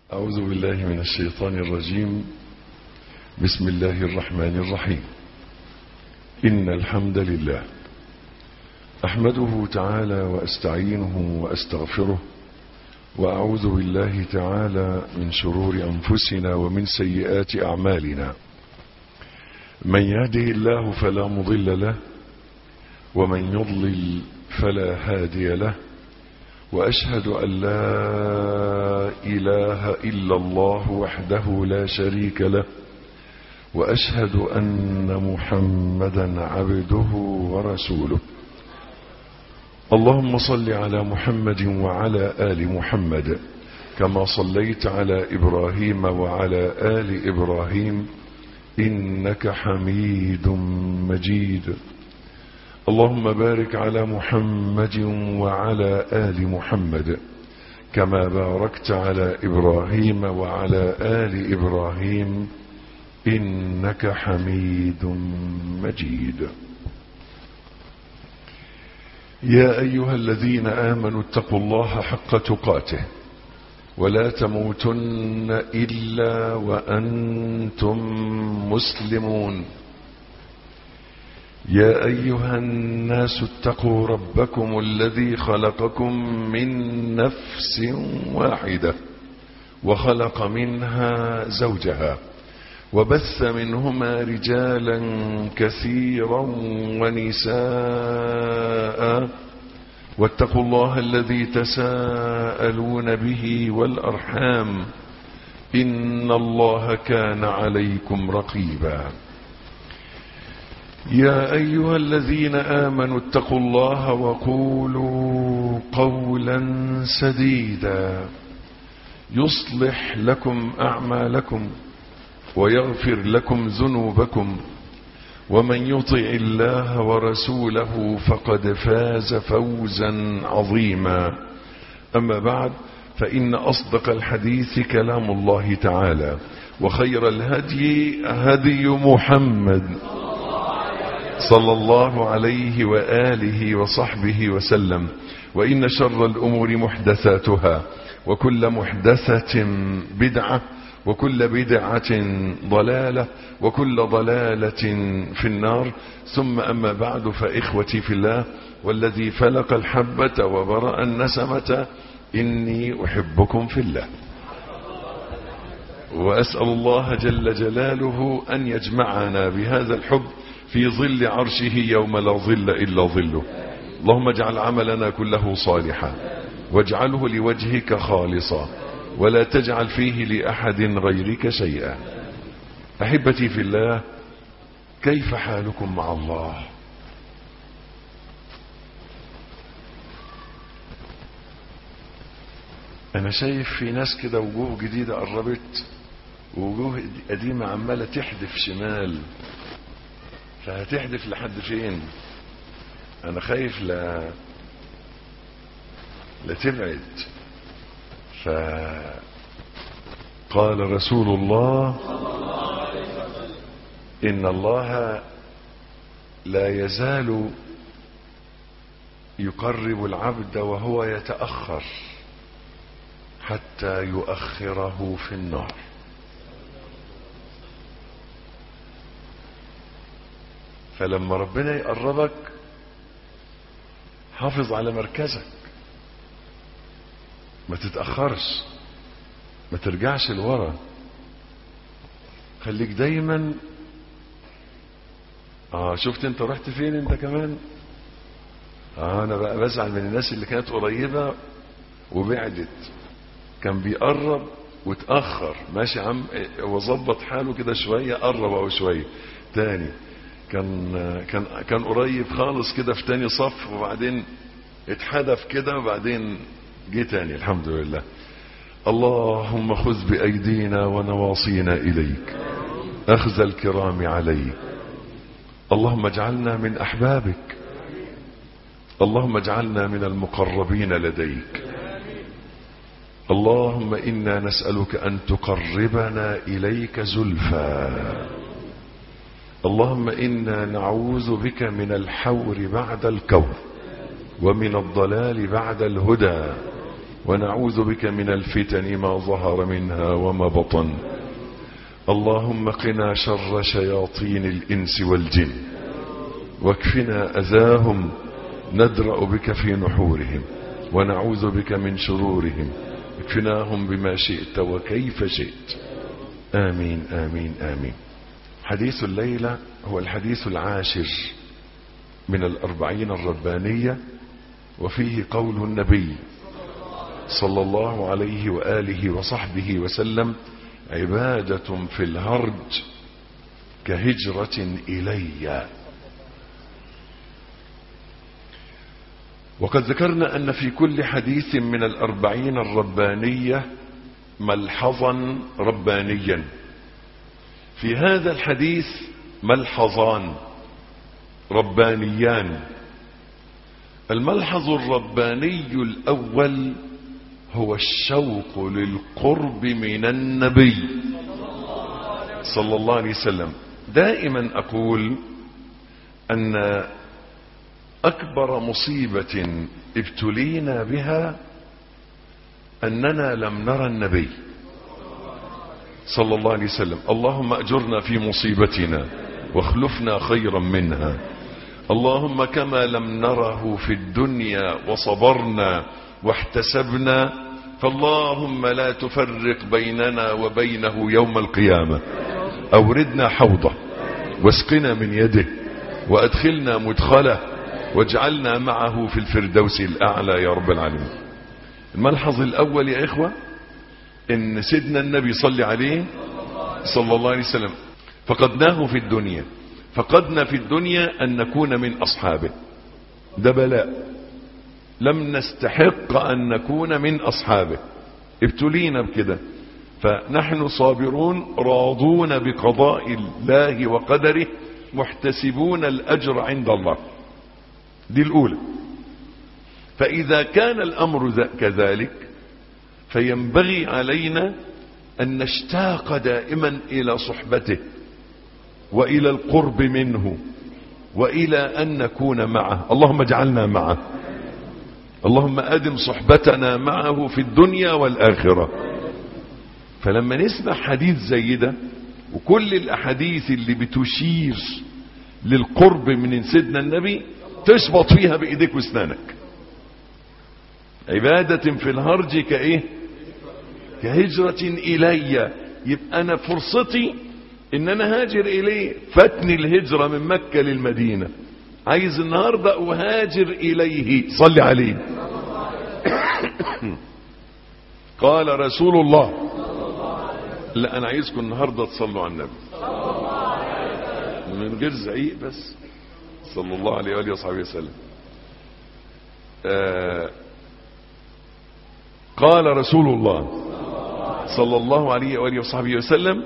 أعوذ بالله من الشيطان الرجيم بسم الله الرحمن الرحيم إن الحمد لله أحمده تعالى وأستعينه وأستغفره وأعوذ بالله تعالى من شرور أنفسنا ومن سيئات أعمالنا من يهده الله فلا مضل له ومن يضلل فلا هادي له وأشهد أن لا إله إلا الله وحده لا شريك له وأشهد أن محمدا عبده ورسوله اللهم صل على محمد وعلى آل محمد كما صليت على إبراهيم وعلى آل إبراهيم إنك حميد مجيد اللهم بارك على محمد وعلى آل محمد كما باركت على إبراهيم وعلى آل إبراهيم إنك حميد مجيد يا أيها الذين آمنوا اتقوا الله حق تقاته ولا تموتن إلا وأنتم مسلمون يا أيها الناس اتقوا ربكم الذي خلقكم من نفس واحدة وخلق منها زوجها وبث منهما رجالا كثيرا ونساء واتقوا الله الذي تساءلون به والأرحام إن الله كان عليكم رقيبا يا أيها الذين آمنوا اتقوا الله وقولوا قولا سديدا يصلح لكم أعمالكم ويغفر لكم ذنوبكم ومن يطع الله ورسوله فقد فاز فوزا عظيما أما بعد فإن أصدق الحديث كلام الله تعالى وخير الهدي هدي محمد صلى الله عليه وآله وصحبه وسلم وإن شر الأمور محدثاتها وكل محدثة بدعة وكل بدعة ضلالة وكل ضلالة في النار ثم أما بعد فإخوتي في الله والذي فلق الحبة وبرأ النسمة إني أحبكم في الله وأسأل الله جل جلاله أن يجمعنا بهذا الحب في ظل عرشه يوم لا ظل إلا ظله اللهم اجعل عملنا كله صالحا واجعله لوجهك خالصا ولا تجعل فيه لأحد غيرك شيئا أحبتي في الله كيف حالكم مع الله أنا شايف في ناس كده وجوه جديدة قربت ووجوه قديمة عمالة تحدف شمال فهتحدف لحد فين أنا خايف لا لا تبعد فقال رسول الله إن الله لا يزال يقرب العبد وهو يتأخر حتى يؤخره في النار فلما ربنا يقربك حافظ على مركزك ما تتأخرش ما ترجعش لورا خليك دايما اه شفت انت رحت فين انت كمان اه انا بقى بزعل من الناس اللي كانت قريبة وبعدت كان بيقرب وتأخر ماشي عم وظبط حاله كده شوية قرب او شوية تاني كان كان كان قريب خالص كده في تاني صف وبعدين اتحدف كده وبعدين جه تاني الحمد لله اللهم خذ بأيدينا ونواصينا إليك أخذ الكرام عليك اللهم اجعلنا من أحبابك اللهم اجعلنا من المقربين لديك اللهم إنا نسألك أن تقربنا إليك زلفى اللهم إنا نعوذ بك من الحور بعد الكون ومن الضلال بعد الهدى ونعوذ بك من الفتن ما ظهر منها وما بطن اللهم قنا شر شياطين الإنس والجن واكفنا أذاهم ندرأ بك في نحورهم ونعوذ بك من شرورهم اكفناهم بما شئت وكيف شئت آمين آمين آمين حديث الليلة هو الحديث العاشر من الأربعين الربانية وفيه قول النبي صلى الله عليه وآله وصحبه وسلم عبادة في الهرج كهجرة إلي وقد ذكرنا أن في كل حديث من الأربعين الربانية ملحظا ربانيا في هذا الحديث ملحظان ربانيان الملحظ الرباني الأول هو الشوق للقرب من النبي صلى الله عليه وسلم دائما أقول أن أكبر مصيبة ابتلينا بها أننا لم نرى النبي صلى الله عليه وسلم اللهم أجرنا في مصيبتنا واخلفنا خيرا منها اللهم كما لم نره في الدنيا وصبرنا واحتسبنا فاللهم لا تفرق بيننا وبينه يوم القيامة أوردنا حوضه واسقنا من يده وأدخلنا مدخله واجعلنا معه في الفردوس الأعلى يا رب العالمين الملحظ الأول يا إخوة إن سيدنا النبي صلى عليه صلى الله عليه وسلم فقدناه في الدنيا فقدنا في الدنيا أن نكون من أصحابه ده بلاء لم نستحق أن نكون من أصحابه ابتلينا بكده فنحن صابرون راضون بقضاء الله وقدره محتسبون الأجر عند الله دي الأولى فإذا كان الأمر كذلك فينبغي علينا أن نشتاق دائما إلى صحبته وإلى القرب منه وإلى أن نكون معه اللهم اجعلنا معه اللهم أدم صحبتنا معه في الدنيا والآخرة فلما نسمع حديث زي ده وكل الأحاديث اللي بتشير للقرب من سيدنا النبي تشبط فيها بإيديك واسنانك عبادة في الهرج كإيه كهجرة إلي يبقى أنا فرصتي إن أنا هاجر إليه فاتني الهجرة من مكة للمدينة عايز النهاردة أهاجر إليه صلي عليه قال رسول الله لا أنا عايزكم النهاردة تصلوا على النبي من غير زعيق بس صلى الله عليه وآله وصحبه وسلم آه قال رسول الله صلى الله عليه وآله وصحبه وسلم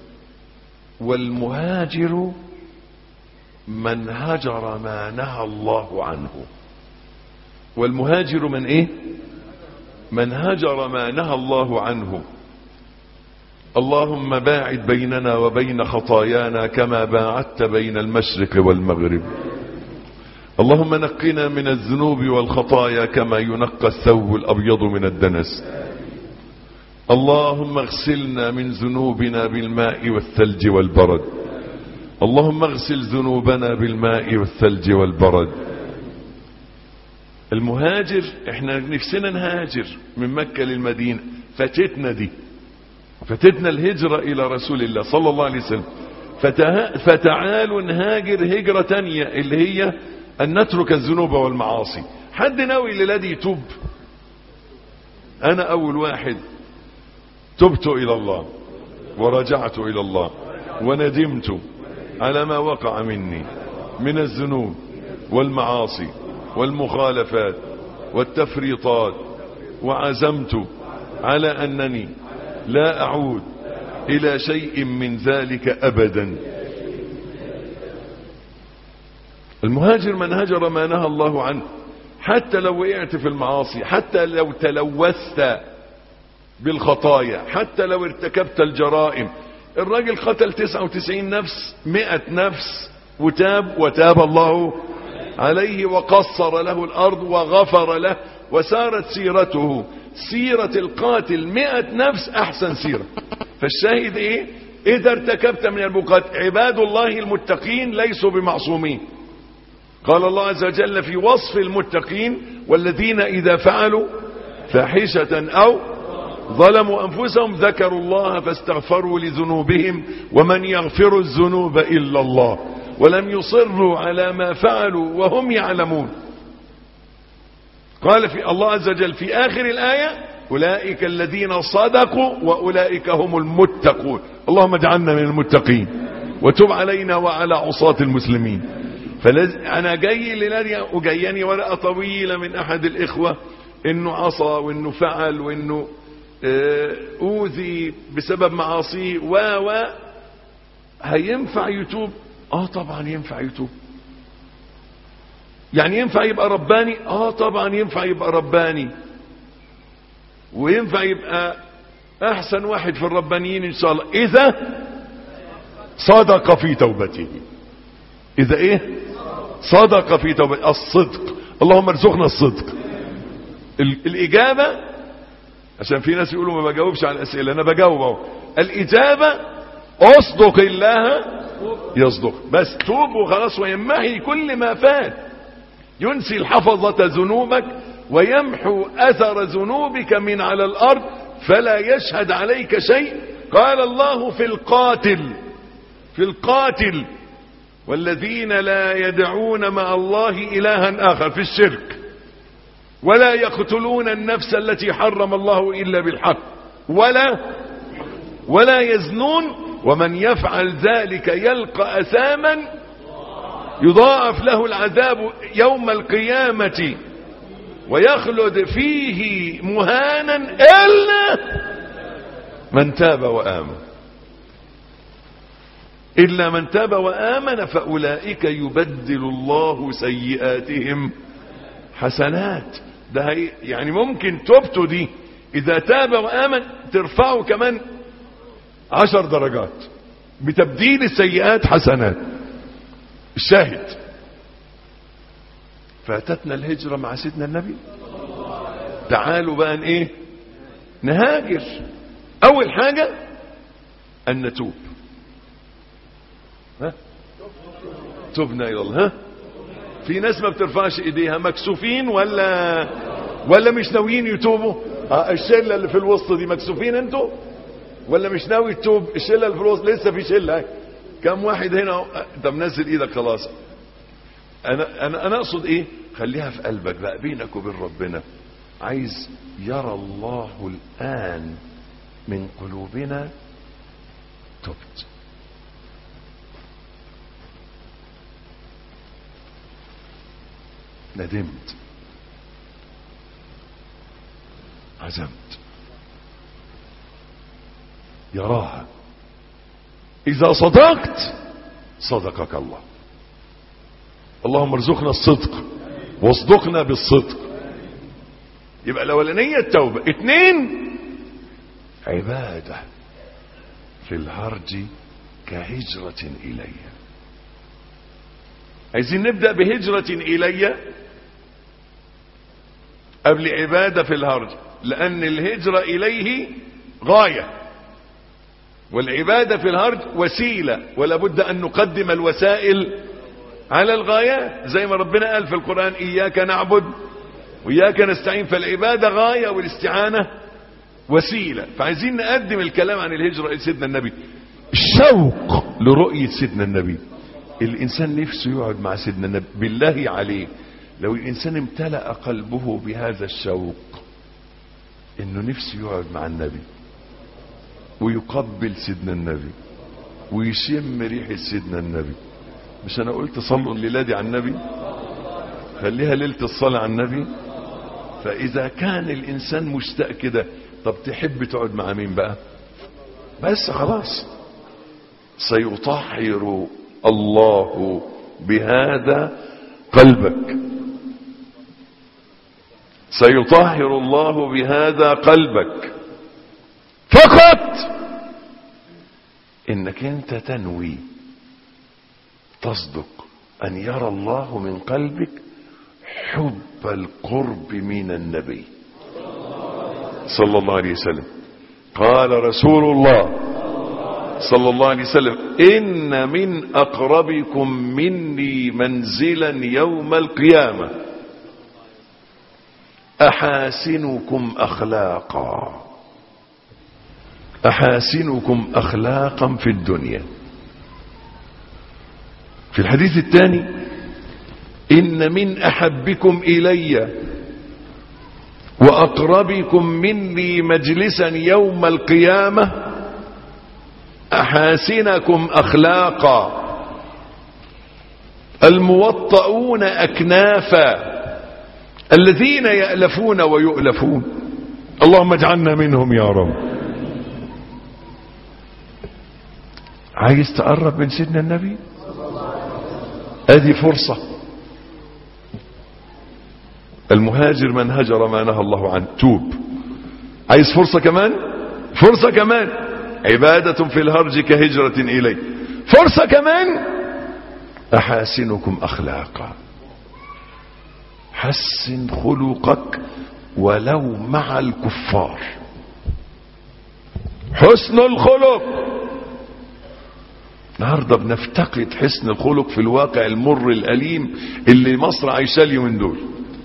والمهاجر من هجر ما نهى الله عنه والمهاجر من ايه من هجر ما نهى الله عنه اللهم باعد بيننا وبين خطايانا كما باعدت بين المشرق والمغرب اللهم نقنا من الذنوب والخطايا كما ينقى الثوب الأبيض من الدنس اللهم اغسلنا من ذنوبنا بالماء والثلج والبرد اللهم اغسل ذنوبنا بالماء والثلج والبرد المهاجر احنا نفسنا نهاجر من مكة للمدينة فاتتنا دي فاتتنا الهجرة الى رسول الله صلى الله عليه وسلم فتعالوا نهاجر هجرة تانية اللي هي ان نترك الذنوب والمعاصي حد ناوي للذي يتوب انا اول واحد تبت الى الله ورجعت الى الله وندمت على ما وقع مني من الذنوب والمعاصي والمخالفات والتفريطات وعزمت على أنني لا أعود إلى شيء من ذلك أبدا المهاجر من هجر ما نهى الله عنه حتى لو وقعت في المعاصي حتى لو تلوثت بالخطايا حتى لو ارتكبت الجرائم الراجل قتل 99 نفس 100 نفس وتاب وتاب الله عليه وقصر له الأرض وغفر له وسارت سيرته سيرة القاتل مئة نفس احسن سيرة فالشاهد ايه اذا ارتكبت من البقات عباد الله المتقين ليسوا بمعصومين قال الله عز وجل في وصف المتقين والذين اذا فعلوا فاحشة او ظلموا انفسهم ذكروا الله فاستغفروا لذنوبهم ومن يغفر الذنوب الا الله ولم يصروا على ما فعلوا وهم يعلمون قال في الله عز وجل في آخر الآية أولئك الذين صدقوا وأولئك هم المتقون اللهم اجعلنا من المتقين وتب علينا وعلى عصاة المسلمين فلز... أنا جاي لنادي وجاياني ورقة طويلة من أحد الإخوة إنه عصى وإنه فعل وإنه آه، أوذي بسبب معاصيه و و هينفع يتوب اه طبعا ينفع يتوب يعني ينفع يبقى رباني اه طبعا ينفع يبقى رباني وينفع يبقى احسن واحد في الربانيين ان شاء الله اذا صدق في توبته اذا ايه صدق في توبته الصدق اللهم ارزقنا الصدق ال- الاجابة عشان في ناس يقولوا ما بجاوبش على الاسئلة انا بجاوب اهو الاجابة اصدق الله يصدق بس توب وخلاص ويمحي كل ما فات ينسي الحفظة ذنوبك ويمحو أثر ذنوبك من على الأرض فلا يشهد عليك شيء قال الله في القاتل في القاتل والذين لا يدعون مع الله إلها آخر في الشرك ولا يقتلون النفس التي حرم الله إلا بالحق ولا ولا يزنون ومن يفعل ذلك يلقى أثاما يضاعف له العذاب يوم القيامة ويخلد فيه مهانا إلا من تاب وآمن إلا من تاب وآمن فأولئك يبدل الله سيئاتهم حسنات ده هي يعني ممكن توبته دي إذا تاب وآمن ترفعه كمان عشر درجات بتبديل السيئات حسنات الشاهد فاتتنا الهجرة مع سيدنا النبي تعالوا بقى ن- ايه نهاجر اول حاجة ان نتوب ها تبنا الى الله ها في ناس ما بترفعش ايديها مكسوفين ولا ولا مش ناويين يتوبوا اه الشله اللي في الوسط دي مكسوفين انتوا ولا مش ناوي تتوب الشله اللي في الوسط لسه في شله اهي. كم واحد هنا اهو. انت منزل ايدك خلاص انا انا انا اقصد ايه خليها في قلبك بقى بينك وبين ربنا عايز يرى الله الان من قلوبنا تبت ندمت عزمت يراها اذا صدقت صدقك الله اللهم ارزقنا الصدق واصدقنا بالصدق يبقى الاولانيه التوبه اتنين عباده في الهرج كهجره الي عايزين نبدا بهجره الي قبل عباده في الهرج لان الهجره اليه غايه والعباده في الهرج وسيله ولا بد ان نقدم الوسائل على الغايات زي ما ربنا قال في القرآن إياك نعبد وإياك نستعين فالعبادة غاية والاستعانة وسيلة فعايزين نقدم الكلام عن الهجرة لسيدنا النبي الشوق لرؤية سيدنا النبي الإنسان نفسه يقعد مع سيدنا النبي بالله عليه لو الإنسان امتلأ قلبه بهذا الشوق إنه نفسه يقعد مع النبي ويقبل سيدنا النبي ويشم ريحة سيدنا النبي مش انا قلت صلوا الليله دي على النبي خليها ليله الصلاه على النبي فاذا كان الانسان مشتاق كده طب تحب تقعد مع مين بقى بس خلاص سيطهر الله بهذا قلبك سيطهر الله بهذا قلبك فقط انك انت تنوي تصدق أن يرى الله من قلبك حب القرب من النبي صلى الله عليه وسلم قال رسول الله صلى الله عليه وسلم إن من أقربكم مني منزلا يوم القيامة أحاسنكم أخلاقا أحاسنكم أخلاقا في الدنيا في الحديث الثاني إن من أحبكم إلي وأقربكم مني مجلسا يوم القيامة أحاسنكم أخلاقا الموطؤون أكنافا الذين يألفون ويؤلفون اللهم اجعلنا منهم يا رب عايز تقرب من سيدنا النبي ادي فرصة المهاجر من هجر ما نهى الله عنه توب عايز فرصة كمان فرصة كمان عبادة في الهرج كهجرة إليه فرصة كمان أحاسنكم أخلاقا حسن خلقك ولو مع الكفار حسن الخلق النهارده بنفتقد حسن الخلق في الواقع المر الأليم اللي مصر عايشاه اليومين دول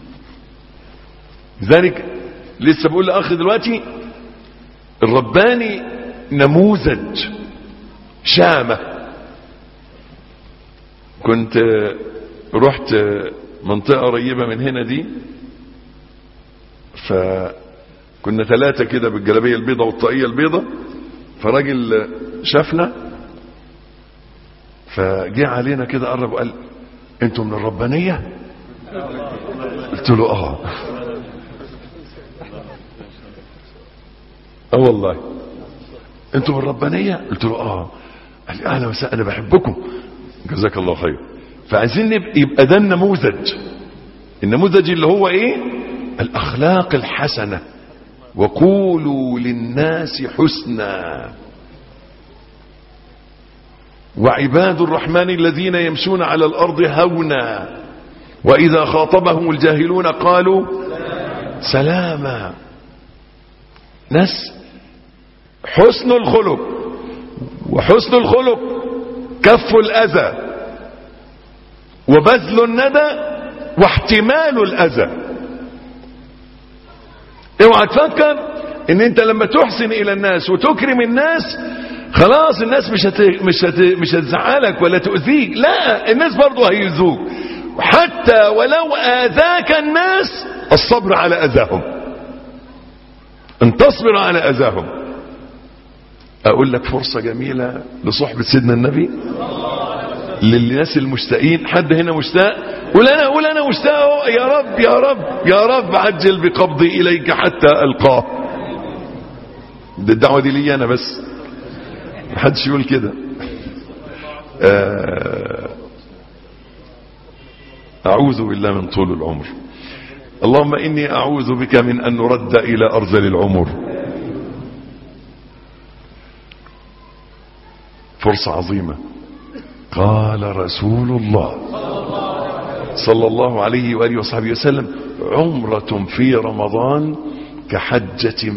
لذلك لسه بقول لأخ دلوقتي الرباني نموذج شامة كنت رحت منطقة قريبة من هنا دي فكنا ثلاثة كده بالجلابية البيضة والطاقية البيضة فراجل شافنا فجه علينا كده قرب وقال انتوا من الربانية قلت له اه اه والله انتوا من الربانية قلت له اه قال لي اهلا وسهلا انا بحبكم جزاك الله خير فعايزين يبقى ده النموذج النموذج اللي هو ايه الاخلاق الحسنة وقولوا للناس حسنا وعباد الرحمن الذين يمشون على الارض هونا واذا خاطبهم الجاهلون قالوا سلاما ناس حسن الخلق وحسن الخلق كف الاذى وبذل الندى واحتمال الاذى اوعى تفكر ان انت لما تحسن الى الناس وتكرم الناس خلاص الناس مش هت... مش هت... مش هتزعلك ولا تؤذيك لا الناس برضه هيؤذوك حتى ولو اذاك الناس الصبر على اذاهم ان تصبر على اذاهم اقول لك فرصة جميلة لصحبة سيدنا النبي للناس المشتاقين حد هنا مشتاق قول انا قول انا مشتاق يا رب يا رب يا رب عجل بقبضي اليك حتى القاه ده الدعوة دي لي انا بس محدش يقول كده اعوذ بالله من طول العمر اللهم اني اعوذ بك من ان نرد الى ارذل العمر فرصة عظيمة قال رسول الله صلى الله عليه وآله وصحبه وسلم عمرة في رمضان كحجة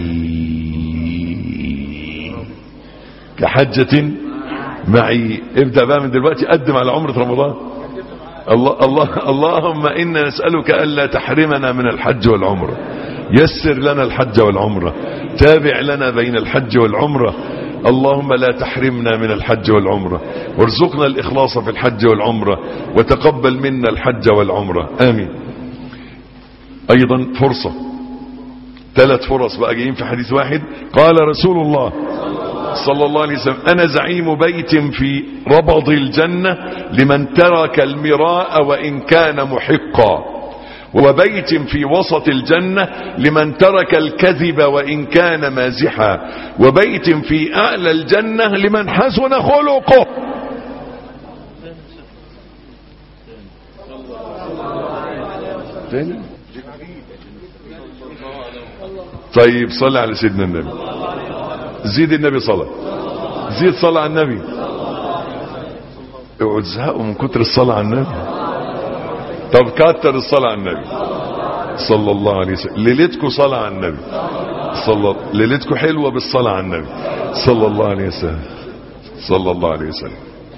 معي كحجة معي ابدأ بقى من دلوقتي قدم على عمرة رمضان الله الله اللهم إنا نسألك ألا تحرمنا من الحج والعمرة يسر لنا الحج والعمرة تابع لنا بين الحج والعمرة اللهم لا تحرمنا من الحج والعمرة وارزقنا الإخلاص في الحج والعمرة وتقبل منا الحج والعمرة آمين أيضا فرصة ثلاث فرص بقى جايين في حديث واحد قال رسول الله صلى الله عليه وسلم أنا زعيم بيت في ربض الجنة لمن ترك المراء وإن كان محقا وبيت في وسط الجنة لمن ترك الكذب وإن كان مازحا وبيت في أعلى الجنة لمن حسن خلقه تاني طيب صلى على سيدنا النبي زيد النبي صلاة زيد صلاة على النبي اوعوا تزهقوا من كتر الصلاة على النبي طب كتر الصلاة على النبي صلى الله عليه وسلم ليلتكم صلاة على النبي صلى ليلتكم حلوة بالصلاة على النبي صلى الله عليه وسلم صلى الله عليه وسلم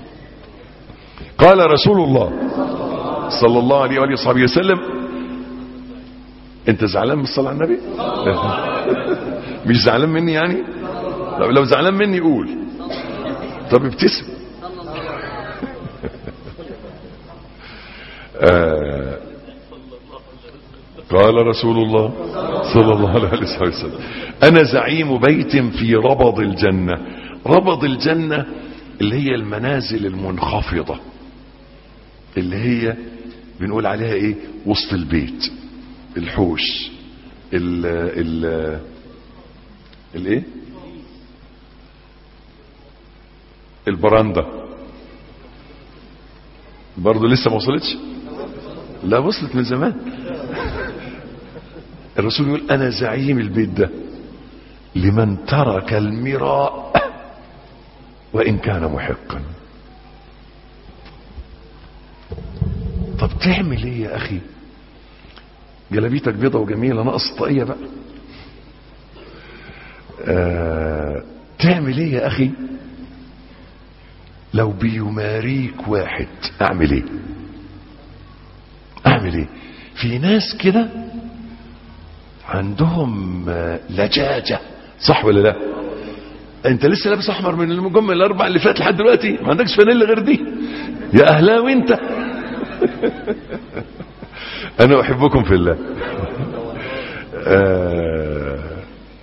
قال رسول الله صلى الله عليه وآله وصحبه وسلم انت زعلان من الصلاة على النبي مش زعلان مني يعني لو, لو زعلان مني قول طب ابتسم آه قال رسول الله صلى الله عليه وسلم انا زعيم بيت في ربض الجنة ربض الجنة اللي هي المنازل المنخفضة اللي هي بنقول عليها ايه وسط البيت الحوش ال ال الايه البرندة برضه لسه ما وصلتش لا وصلت من زمان الرسول يقول انا زعيم البيت ده لمن ترك المراء وان كان محقا طب تعمل ايه يا اخي جلابيتك بيضة وجميلة ناقص طاقية بقى آه تعمل ايه يا اخي لو بيماريك واحد اعمل ايه اعمل ايه في ناس كده عندهم لجاجة صح ولا لا انت لسه لابس احمر من المجمل الاربع اللي فات لحد دلوقتي ما عندكش فانيلا غير دي يا اهلاوي انت انا احبكم في الله آه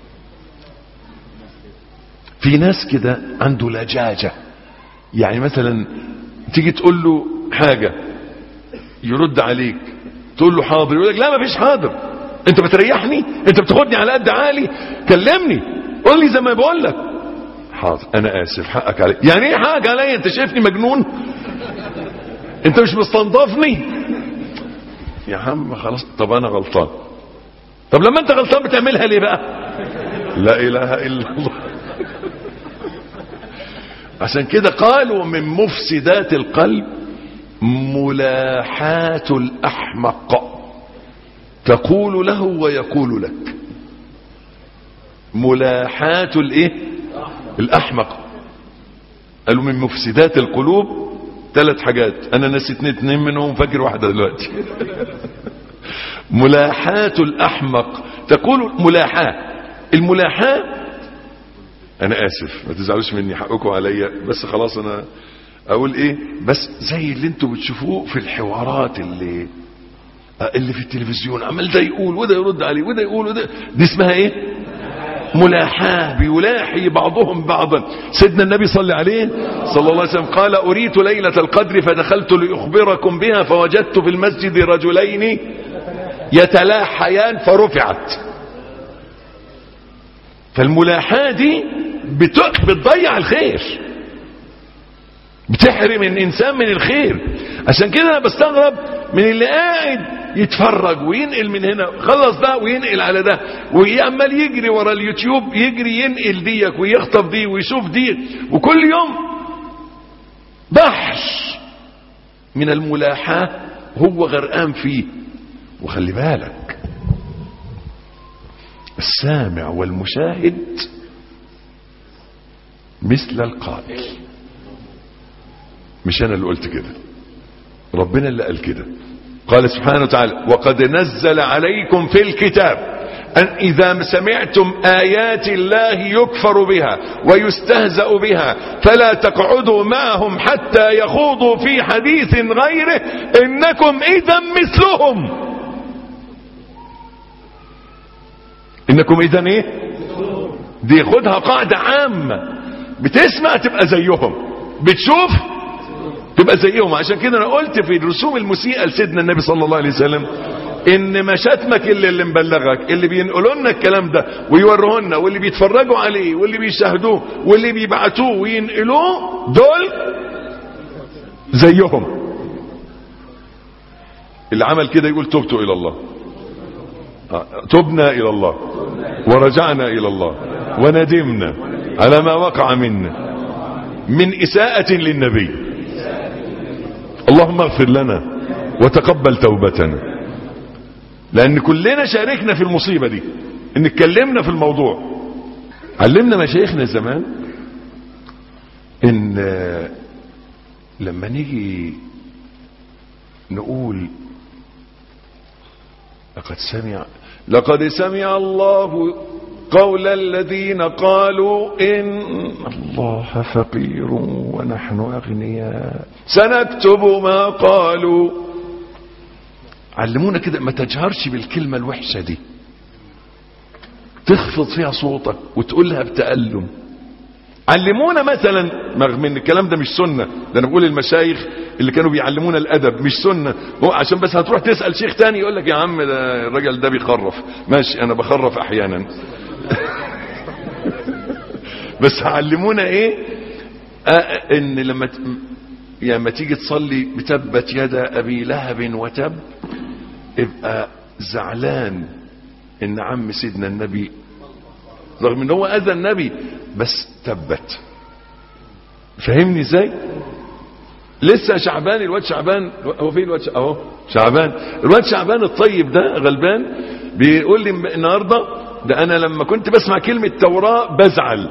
في ناس كده عنده لجاجة يعني مثلا تيجي تقول له حاجة يرد عليك تقول له حاضر يقول لك لا ما فيش حاضر انت بتريحني انت بتاخدني على قد عالي كلمني قول لي زي ما بقول لك حاضر انا اسف حقك علي يعني ايه حقك عليا انت شايفني مجنون انت مش مستنضفني يا عم خلاص طب انا غلطان طب لما انت غلطان بتعملها ليه بقى لا اله الا الله عشان كده قالوا من مفسدات القلب ملاحاة الأحمق تقول له ويقول لك ملاحاة الايه الأحمق قالوا من مفسدات القلوب ثلاث حاجات انا نسيت اتنين منهم فاكر واحدة دلوقتي ملاحاة الأحمق تقول ملاحاة الملاحاة انا اسف ما تزعلوش مني حقكم عليا بس خلاص انا اقول ايه بس زي اللي انتوا بتشوفوه في الحوارات اللي اللي في التلفزيون عمال ده يقول وده يرد عليه وده يقول وده دي اسمها ايه ملاحاة بيلاحي بعضهم بعضا سيدنا النبي صلى عليه صلى الله عليه وسلم قال أريت ليلة القدر فدخلت لأخبركم بها فوجدت في المسجد رجلين يتلاحيان فرفعت فالملاحاة دي بتضيع الخير بتحرم الانسان من الخير عشان كده انا بستغرب من اللي قاعد يتفرج وينقل من هنا خلص ده وينقل على ده وعمال يجري ورا اليوتيوب يجري ينقل ديك ويخطف دي ويشوف دي وكل يوم بحر من الملاحاة هو غرقان فيه وخلي بالك السامع والمشاهد مثل القائل مش انا اللي قلت كده ربنا اللي قال كده قال سبحانه وتعالى وقد نزل عليكم في الكتاب أن إذا سمعتم آيات الله يكفر بها ويستهزأ بها فلا تقعدوا معهم حتى يخوضوا في حديث غيره إنكم إذا مثلهم إنكم إذا إيه دي خدها قاعدة عامة بتسمع تبقى زيهم بتشوف تبقى زيهم عشان كده انا قلت في الرسوم المسيئة لسيدنا النبي صلى الله عليه وسلم ان ما شتمك اللي, اللي مبلغك اللي بينقلوا لنا الكلام ده ويوروه لنا واللي بيتفرجوا عليه واللي بيشاهدوه واللي بيبعتوه وينقلوه دول زيهم اللي عمل كده يقول تبت الى الله تبنا الى الله ورجعنا الى الله وندمنا على ما وقع منا من اساءة للنبي اللهم اغفر لنا وتقبل توبتنا لان كلنا شاركنا في المصيبة دي ان اتكلمنا في الموضوع علمنا مشايخنا زمان ان لما نيجي نقول لقد سمع لقد سمع الله قول الذين قالوا إن الله فقير ونحن أغنياء سنكتب ما قالوا علمونا كده ما تجهرش بالكلمة الوحشة دي تخفض فيها صوتك وتقولها بتألم علمونا مثلا رغم ان الكلام ده مش سنة ده انا بقول المشايخ اللي كانوا بيعلمونا الادب مش سنة هو عشان بس هتروح تسأل شيخ تاني يقول لك يا عم ده الراجل ده بيخرف ماشي انا بخرف احيانا بس علمونا ايه آه ان لما ت... يعني لما تيجي تصلي بتبت يدا ابي لهب وتب ابقى زعلان ان عم سيدنا النبي رغم ان هو اذى النبي بس تبت فهمني ازاي لسه شعبان الواد شعبان هو فين الواد اهو شعبان الواد شعبان الطيب ده غلبان بيقول لي النهارده ده انا لما كنت بسمع كلمة توراة بزعل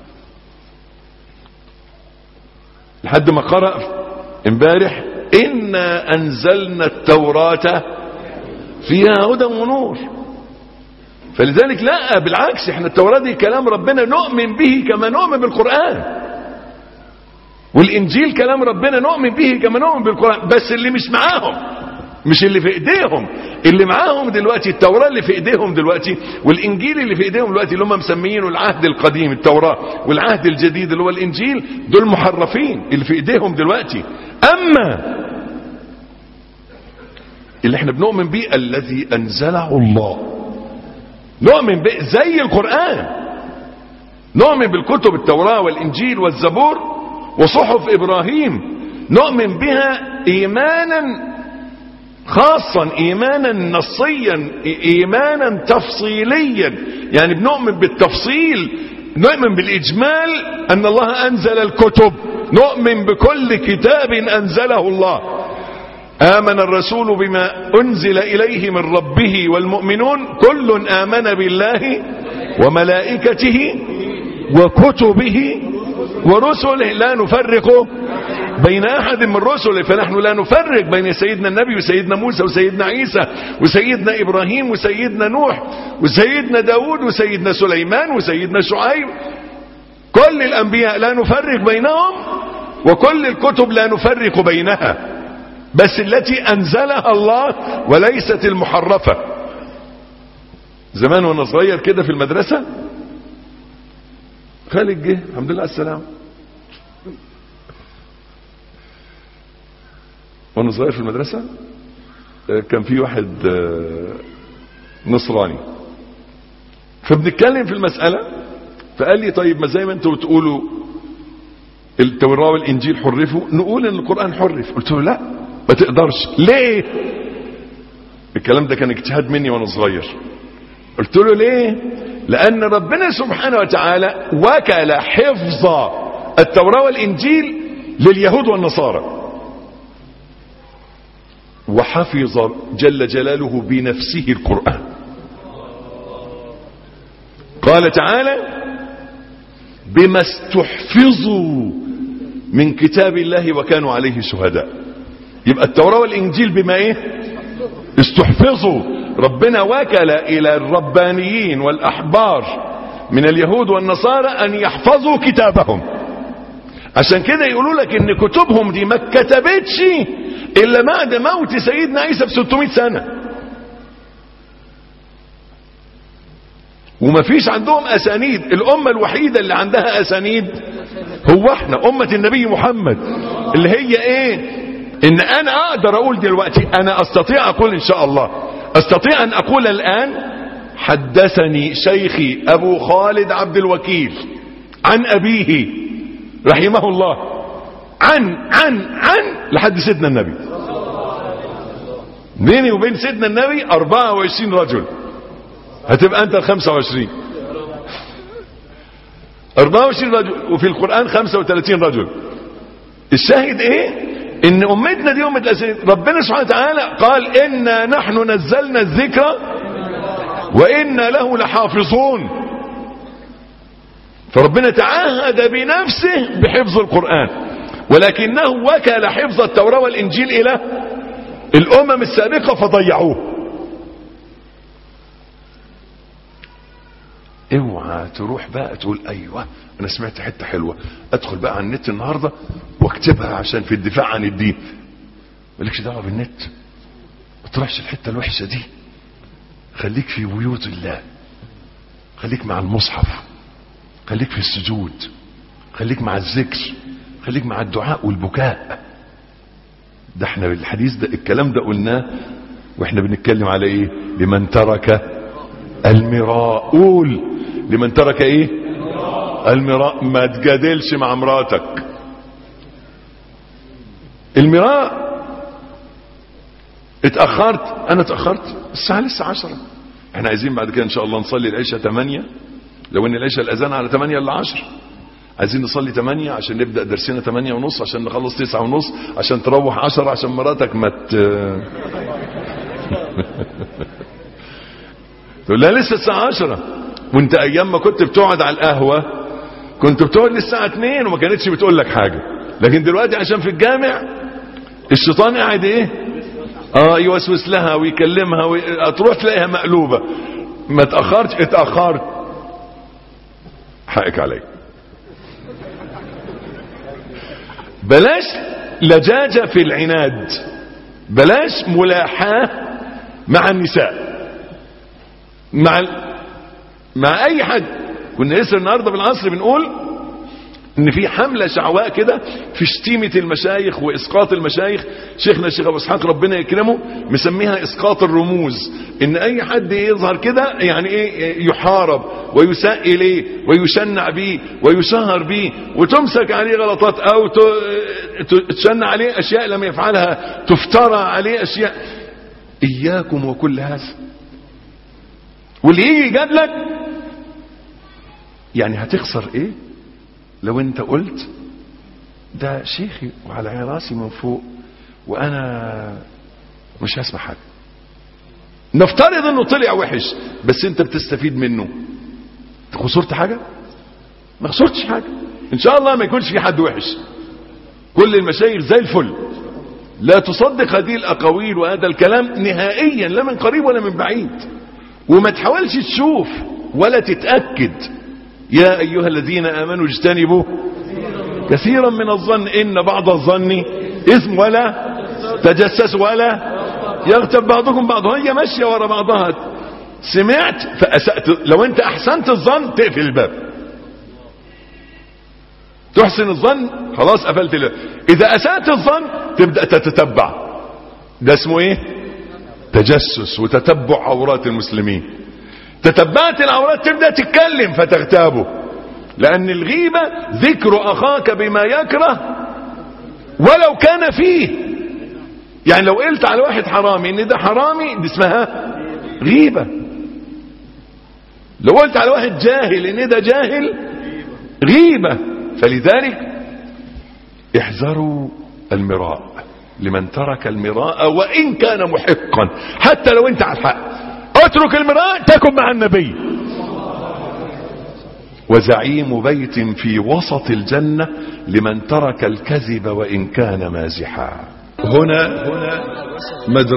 لحد ما قرأ امبارح انا انزلنا التوراة فيها هدى ونور فلذلك لا بالعكس احنا التوراة دي كلام ربنا نؤمن به كما نؤمن بالقرآن والانجيل كلام ربنا نؤمن به كما نؤمن بالقرآن بس اللي مش معاهم مش اللي في ايديهم اللي معاهم دلوقتي التوراة اللي في ايديهم دلوقتي والانجيل اللي في ايديهم دلوقتي اللي هم مسميينه العهد القديم التوراة والعهد الجديد اللي هو الانجيل دول محرفين اللي في ايديهم دلوقتي اما اللي احنا بنؤمن به الذي انزله الله نؤمن به زي القرآن نؤمن بالكتب التوراة والانجيل والزبور وصحف ابراهيم نؤمن بها ايمانا خاصا ايمانا نصيا ايمانا تفصيليا يعني بنؤمن بالتفصيل نؤمن بالاجمال ان الله انزل الكتب نؤمن بكل كتاب انزله الله امن الرسول بما انزل اليه من ربه والمؤمنون كل امن بالله وملائكته وكتبه ورسله لا نفرق بين احد من رسله فنحن لا نفرق بين سيدنا النبي وسيدنا موسى وسيدنا عيسى وسيدنا ابراهيم وسيدنا نوح وسيدنا داود وسيدنا سليمان وسيدنا شعيب كل الانبياء لا نفرق بينهم وكل الكتب لا نفرق بينها بس التي انزلها الله وليست المحرفة زمان وانا صغير كده في المدرسة خالد جه الحمد لله على السلامه وانا صغير في المدرسة كان في واحد نصراني فبنتكلم في المسألة فقال لي طيب ما زي ما انتوا بتقولوا التوراة والانجيل حرفوا نقول ان القرآن حرف قلت له لا ما تقدرش ليه الكلام ده كان اجتهاد مني وانا صغير قلت له ليه لان ربنا سبحانه وتعالى وكل حفظ التوراة والانجيل لليهود والنصارى وحفظ جل جلاله بنفسه القرآن قال تعالى بما استحفظوا من كتاب الله وكانوا عليه شهداء يبقى التوراة والإنجيل بما ايه استحفظوا ربنا وكل إلى الربانيين والأحبار من اليهود والنصارى أن يحفظوا كتابهم عشان كده يقولوا لك ان كتبهم دي ما اتكتبتش الا بعد موت سيدنا عيسى ب 600 سنة وما فيش عندهم اسانيد الامة الوحيدة اللي عندها اسانيد هو احنا امة النبي محمد اللي هي ايه ان انا اقدر اقول دلوقتي انا استطيع اقول ان شاء الله استطيع ان اقول الان حدثني شيخي ابو خالد عبد الوكيل عن ابيه رحمه الله عن عن عن لحد سيدنا النبي بيني وبين سيدنا النبي 24 رجل هتبقى انت ال 25 24 رجل وفي القرآن 35 رجل الشاهد ايه ان امتنا دي امه الاسرين ربنا سبحانه وتعالى قال انا نحن نزلنا الذكر وانا له لحافظون فربنا تعهد بنفسه بحفظ القران ولكنه وكل حفظ التوراه والانجيل الى الامم السابقه فضيعوه اوعى تروح بقى تقول ايوه انا سمعت حته حلوه ادخل بقى على النت النهارده واكتبها عشان في الدفاع عن الدين مالكش دعوه بالنت ما تروحش الحته الوحشه دي خليك في بيوت الله خليك مع المصحف خليك في السجود خليك مع الذكر خليك مع الدعاء والبكاء ده احنا الحديث ده الكلام ده قلناه واحنا بنتكلم على ايه لمن ترك المراء قول لمن ترك ايه المراء ما تجادلش مع مراتك المراء اتأخرت انا اتأخرت الساعة لسه عشرة احنا عايزين بعد كده ان شاء الله نصلي العشاء 8 لو ان العشاء الاذان على 8 الا 10 عايزين نصلي 8 عشان نبدأ درسنا 8 ونص عشان نخلص 9 ونص عشان تروح 10 عشان مراتك ما ت... تقول لها لسه الساعة 10 وانت ايام ما كنت بتقعد على القهوة كنت بتقعد للساعة 2 وما كانتش بتقول لك حاجة لكن دلوقتي عشان في الجامع الشيطان قاعد ايه اه يوسوس لها ويكلمها وتروح تلاقيها مقلوبة ما تأخرتش اتأخرت حقك عليك بلاش لجاجة في العناد بلاش ملاحاة مع النساء مع ال... مع اي حد كنا لسه النهارده بالعصر بنقول ان في حمله شعواء كده في شتيمه المشايخ واسقاط المشايخ شيخنا الشيخ ابو اسحاق ربنا يكرمه مسميها اسقاط الرموز ان اي حد يظهر كده يعني ايه يحارب ويساء اليه ويشنع به ويشهر به وتمسك عليه غلطات او تشنع عليه اشياء لم يفعلها تفترى عليه اشياء اياكم وكل هذا واللي يجي يجادلك يعني هتخسر ايه لو انت قلت ده شيخي وعلى راسي من فوق وانا مش هسمع حاجه نفترض انه طلع وحش بس انت بتستفيد منه خسرت حاجه ما خسرتش حاجه ان شاء الله ما يكونش في حد وحش كل المشايخ زي الفل لا تصدق هذه الاقاويل وهذا الكلام نهائيا لا من قريب ولا من بعيد وما تحاولش تشوف ولا تتأكد يا أيها الذين آمنوا اجتنبوا كثيرا من الظن إن بعض الظن إثم ولا تجسس ولا يغتب بعضكم بعضا هي ماشية ورا بعضها سمعت فأسأت لو أنت أحسنت الظن تقفل الباب تحسن الظن خلاص قفلت الباب إذا أسأت الظن تبدأ تتتبع ده اسمه إيه تجسس وتتبع عورات المسلمين تتبعت العورات تبدأ تتكلم فتغتابه لأن الغيبة ذكر أخاك بما يكره ولو كان فيه يعني لو قلت على واحد حرامي ان ده حرامي دي اسمها غيبة لو قلت على واحد جاهل ان ده جاهل غيبة فلذلك احذروا المراء لمن ترك المراء وإن كان محقا حتى لو انت على الحق اترك المراء تكن مع النبي وزعيم بيت في وسط الجنة لمن ترك الكذب وإن كان مازحا هنا هنا مدرسة